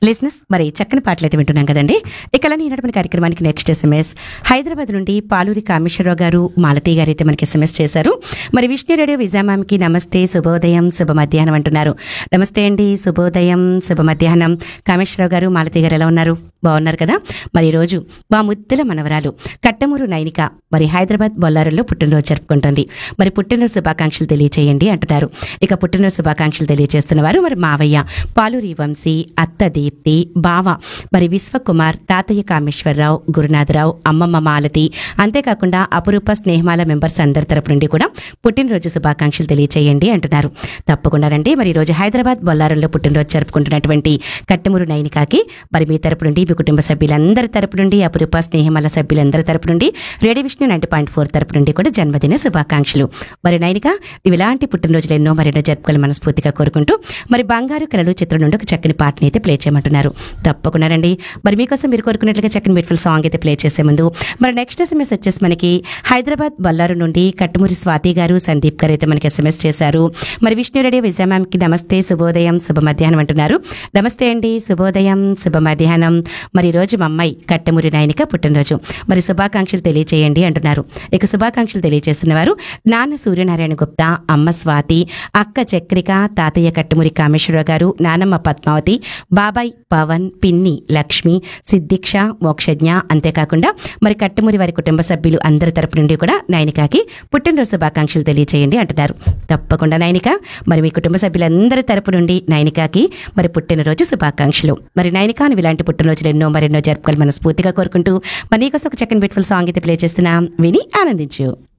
లిజినెస్ మరి చక్కని పాటలు అయితే వింటున్నాం కదండి ఇక అలానే ఈనాటి కార్యక్రమానికి నెక్స్ట్ ఎస్ఎంఎస్ హైదరాబాద్ నుండి పాలూరి కామేశ్వరరావు గారు మాలతి గారు అయితే మనకి ఎస్ఎంఎస్ చేశారు మరి విష్ణు రేడియో విజయమామికి నమస్తే శుభోదయం శుభ మధ్యాహ్నం అంటున్నారు నమస్తే అండి శుభోదయం శుభ మధ్యాహ్నం కామేశ్వరరావు గారు మాలతి గారు ఎలా ఉన్నారు బాగున్నారు కదా మరి ఈ రోజు మా ముద్దల మనవరాలు కట్టమూరు నైనిక మరి హైదరాబాద్ బొల్లారంలో పుట్టినరోజు జరుపుకుంటుంది మరి పుట్టినరోజు శుభాకాంక్షలు తెలియచేయండి అంటున్నారు ఇక పుట్టినరోజు శుభాకాంక్షలు తెలియజేస్తున్నవారు మరి మావయ్య పాలూరి వంశీ అత్త దీప్తి బావ మరి విశ్వకుమార్ తాతయ్య కామేశ్వరరావు గురునాథరావు అమ్మమ్మ మాలతి అంతేకాకుండా అపురూప స్నేహమాల మెంబర్స్ అందరి తరపు నుండి కూడా పుట్టినరోజు శుభాకాంక్షలు తెలియచేయండి అంటున్నారు తప్పకుండా రండి మరి ఈ రోజు హైదరాబాద్ బొల్లారంలో పుట్టినరోజు జరుపుకుంటున్నటువంటి కట్టమూరు నైనికాకి మరి మీ తరపు నుండి మీ కుటుంబ సభ్యులందరి తరపు నుండి అపురూప స్నేహమాల సభ్యులందరి తరపు నుండి radio Vishnu ninety point four తరపు నుండి కూడా జన్మదిన శుభాకాంక్షలు మరి నైనిక నువ్వు ఇలాంటి పుట్టినరోజులు ఎన్నో మరెన్నో జరుపుకోవాలి మనస్ఫూర్తిగా కోరుకుంటూ మరి బంగారు కలలు చిత్రం నుండి ఒక చక్కని పాటని అయితే ప్లే చేయమంటున్నారు తప్పకుండా రండి మరి మీకోసం మీరు కోరుకున్నట్లుగా చక్కని బ్యూటిఫుల్ సాంగ్ అయితే ప్లే చేసే ముందు మరి నెక్స్ట్ ఎస్ఎంఎస్ వచ్చేసి మనకి హైదరాబాద్ బల్లారు నుండి కట్టుమూరి స్వాతి గారు సందీప్ గారు అయితే మనకి ఎస్ఎంఎస్ చేశారు మరి విష్ణు రెడ్డి విజయమామ్కి నమస్తే శుభోదయం శుభ మధ్యాహ్నం అంటున్నారు నమస్తే అండి శుభోదయం శుభ మధ్యాహ్నం మరి ఈ రోజు మా అమ్మాయి కట్టమూరి నాయనిక పుట్టినరోజు మరి శుభాకాంక్షలు తెలియచేయండి అంటున్నారు ఇక శుభాకాంక్షలు తెలియజేస్తున్న వారు నాన్న సూర్యనారాయణ గుప్తా అమ్మ స్వాతి అక్క చక్రిక తాతయ్య కట్టుమూరి కామేశ్వరరావు గారు నానమ్మ పద్మావతి బాబాయ్ పవన్ పిన్ని లక్ష్మి సిద్దిక్ష మోక్షజ్ఞ అంతేకాకుండా మరి కట్టుమూరి వారి కుటుంబ సభ్యులు అందరి తరపు నుండి కూడా నైనికాకి పుట్టినరోజు శుభాకాంక్షలు తెలియచేయండి అంటున్నారు తప్పకుండా నైనిక మరి మీ కుటుంబ సభ్యులందరి తరపు నుండి నైనికాకి మరి పుట్టినరోజు శుభాకాంక్షలు మరి నైనికా నువ్వు ఇలాంటి పుట్టినరోజులు ఎన్నో మరెన్నో జరుపుకోవాలి మనస్ఫూర్తిగా కోరుకుంటూ మరి నీకోసం ఒక చక్కని బ్యూటిఫుల్ సాంగ్ అయితే ప్లే చేస్తున్నాం విని ఆనందించు